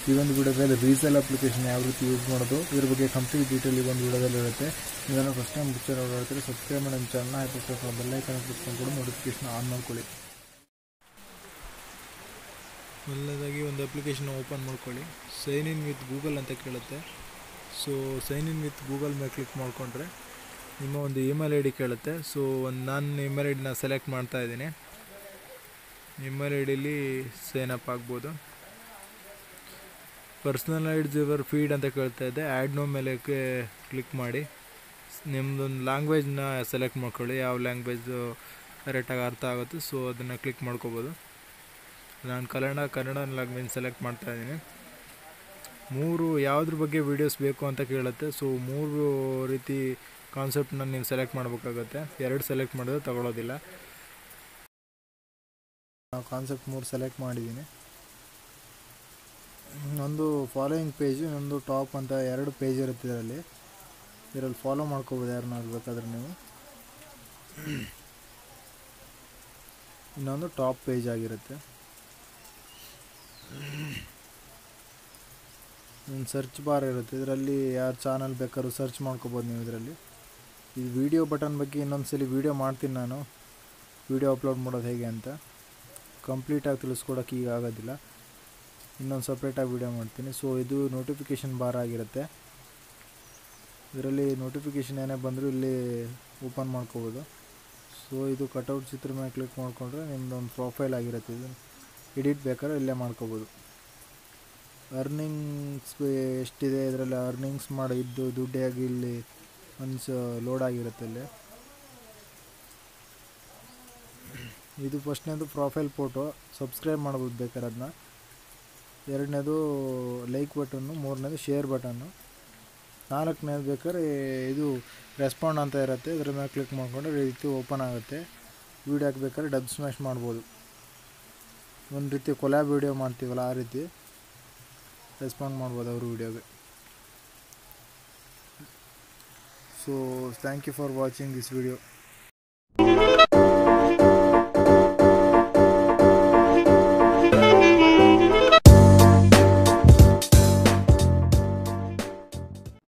ಈ ಒಂದು ವಿಡಿಯೋದಲ್ಲಿ ರೀಸೇಲ್ ಅಪ್ಲಿಕೇಶನ್ ಯಾವ ರೀತಿ ಯೂಸ್ ಮಾಡೋದು ಇದ್ರ ಬಗ್ಗೆ ಕಂಪ್ಲೀಟ್ ಡೀಟೇಲ್ ಈ ಒಂದು ವಿಡಿಯೋದಲ್ಲಿ ಇರುತ್ತೆ ಇದನ್ನು ಫಸ್ಟ್ ಟೈಮ್ ಬುಚ್ಚರ್ ನೋಡ್ತಾರೆ ಸಬ್ಸ್ಕ್ರೈಬ್ ಮಾಡಿ ನಮ್ಮ ಚಾನಲ್ನ ಹಾಕಿ ಬೆಲ್ಲೈಕನ್ ಕ್ಲಿಕ್ ಕೂಡ ನೋಟಿಫಿಕೇಶನ್ ಆನ್ ಮಾಡ್ಕೊಳ್ಳಿ ಮೊದಲನೇದಾಗಿ ಒಂದು ಅಪ್ಲಿಕೇಶನ್ ಓಪನ್ ಮಾಡ್ಕೊಳ್ಳಿ ಸೈನ್ ಇನ್ ವಿತ್ ಗೂಗಲ್ ಅಂತ ಕೇಳುತ್ತೆ so sign in with Google ಮೇಲೆ ಕ್ಲಿಕ್ ಮಾಡಿಕೊಂಡ್ರೆ ನಿಮ್ಮ ಒಂದು ಇಮೇಲ್ ಐ ಡಿ ಕೇಳುತ್ತೆ ಸೊ ಒಂದು ನಾನು ಇಮೇಲ್ ಐ ಡಿನ ಸೆಲೆಕ್ಟ್ ಮಾಡ್ತಾ ಇದ್ದೀನಿ ಇಮೇಲ್ ಐ ಡಿಲಿ ಸೈನ್ ಅಪ್ ಆಗ್ಬೋದು ಪರ್ಸ್ನಲೈಡ್ಸ್ ಯುವರ್ ಫೀಡ್ ಅಂತ ಕೇಳ್ತಾ ಇದೆ ಆ್ಯಡ್ ನೋ ಮೇಲೆ ಕ್ಲಿಕ್ ಮಾಡಿ ನಿಮ್ಮದೊಂದು ಲ್ಯಾಂಗ್ವೇಜ್ನ ಸೆಲೆಕ್ಟ್ ಮಾಡ್ಕೊಳ್ಳಿ ಯಾವ ಲ್ಯಾಂಗ್ವೇಜು ಕರೆಕ್ಟಾಗಿ ಅರ್ಥ ಆಗುತ್ತೆ ಸೊ ಅದನ್ನು ಕ್ಲಿಕ್ ಮಾಡ್ಕೋಬೋದು ನಾನು ಕನ್ನಡ ಕನ್ನಡ ಲ್ಯಾಂಗ್ವೇಜ್ ಸೆಲೆಕ್ಟ್ ಮಾಡ್ತಾ ಇದ್ದೀನಿ ಮೂರು ಯಾವುದ್ರ ಬಗ್ಗೆ ವೀಡಿಯೋಸ್ ಬೇಕು ಅಂತ ಕೇಳುತ್ತೆ ಸೊ ಮೂರು ರೀತಿ ಕಾನ್ಸೆಪ್ಟನ್ನ ನೀವು ಸೆಲೆಕ್ಟ್ ಮಾಡಬೇಕಾಗತ್ತೆ ಎರಡು ಸೆಲೆಕ್ಟ್ ಮಾಡಿದ್ರೆ ತಗೊಳ್ಳೋದಿಲ್ಲ ನಾವು ಕಾನ್ಸೆಪ್ಟ್ ಮೂರು ಸೆಲೆಕ್ಟ್ ಮಾಡಿದ್ದೀನಿ ಒಂದು ಫಾಲೋಯಿಂಗ್ ಪೇಜು ಇನ್ನೊಂದು ಟಾಪ್ ಅಂತ ಎರಡು ಪೇಜ್ ಇರುತ್ತೆ ಇದರಲ್ಲಿ ಇದರಲ್ಲಿ ಫಾಲೋ ಮಾಡ್ಕೋಬೋದು ಯಾರನ್ನ ಆಗಬೇಕಾದ್ರೆ ನೀವು ಇನ್ನೊಂದು ಟಾಪ್ ಪೇಜ್ ಆಗಿರುತ್ತೆ ಒಂದು ಸರ್ಚ್ ಬಾರ್ ಇರುತ್ತೆ ಇದರಲ್ಲಿ ಯಾರು ಚಾನಲ್ ಬೇಕಾದ್ರೂ ಸರ್ಚ್ ಮಾಡ್ಕೋಬೋದು ನೀವು ಇದರಲ್ಲಿ ಈ ವಿಡಿಯೋ ಬಟನ್ ಬಗ್ಗೆ ಇನ್ನೊಂದು ಸಲ ವೀಡಿಯೋ ಮಾಡ್ತೀನಿ ನಾನು ವಿಡಿಯೋ ಅಪ್ಲೋಡ್ ಮಾಡೋದು ಹೇಗೆ ಅಂತ ಕಂಪ್ಲೀಟಾಗಿ ತಿಳಿಸ್ಕೊಡೋಕೆ ಈಗ ಆಗೋದಿಲ್ಲ ಇನ್ನೊಂದು ಸಪ್ರೇಟಾಗಿ ವೀಡಿಯೋ ಮಾಡ್ತೀನಿ ಸೊ ಇದು ನೋಟಿಫಿಕೇಷನ್ ಬಾರ್ ಆಗಿರುತ್ತೆ ಇದರಲ್ಲಿ ನೋಟಿಫಿಕೇಷನ್ ಏನೇ ಬಂದರೂ ಇಲ್ಲಿ ಓಪನ್ ಮಾಡ್ಕೋಬೋದು ಸೊ ಇದು ಕಟೌಟ್ ಚಿತ್ರ ಮೇಲೆ ಕ್ಲಿಕ್ ಮಾಡಿಕೊಂಡ್ರೆ ನಿಮ್ಮದು ಒಂದು ಪ್ರೊಫೈಲ್ ಆಗಿರುತ್ತೆ ಇದು ಎಡಿಟ್ ಬೇಕಾದ್ರೆ ಇಲ್ಲೇ ಮಾಡ್ಕೋಬೋದು ಅರ್ನಿಂಗ್ಸ್ ಎಷ್ಟಿದೆ ಇದರಲ್ಲಿ ಅರ್ನಿಂಗ್ಸ್ ಮಾಡಿ ಇದ್ದು ದುಡ್ಡಾಗಿ ಇಲ್ಲಿ ಒಂದು ಲೋಡ್ ಆಗಿರುತ್ತೆ ಇಲ್ಲಿ ಇದು ಫಸ್ಟ್ನೇದು ಪ್ರೊಫೈಲ್ ಫೋಟೋ ಸಬ್ಸ್ಕ್ರೈಬ್ ಮಾಡ್ಬೋದು ಬೇಕಾದ್ರೆ ಅದನ್ನ ಎರಡನೇದು ಲೈಕ್ ಬಟನ್ನು ಮೂರನೇದು ಶೇರ್ ಬಟನ್ನು ನಾಲ್ಕನೇದು ಬೇಕಾದ್ರೆ ಇದು ರೆಸ್ಪಾಂಡ್ ಅಂತ ಇರುತ್ತೆ ಇದ್ರ ಮೇಲೆ ಕ್ಲಿಕ್ ಮಾಡ್ಕೊಂಡ್ರೆ ಈ ರೀತಿ ಓಪನ್ ಆಗುತ್ತೆ ವೀಡಿಯೋ ಹಾಕ್ಬೇಕಾದ್ರೆ ಡಬ್ ಸ್ಮ್ಯಾಶ್ ಮಾಡ್ಬೋದು ಒಂದು ರೀತಿ ಕೊಲ್ಯಾಬ್ ವೀಡಿಯೋ ಮಾಡ್ತೀವಲ್ಲ ಆ ರೀತಿ ರೆಸ್ಪಾಂಡ್ ಮಾಡ್ಬೋದು ಅವರು ವೀಡಿಯೋಗೆ so thank you for watching this video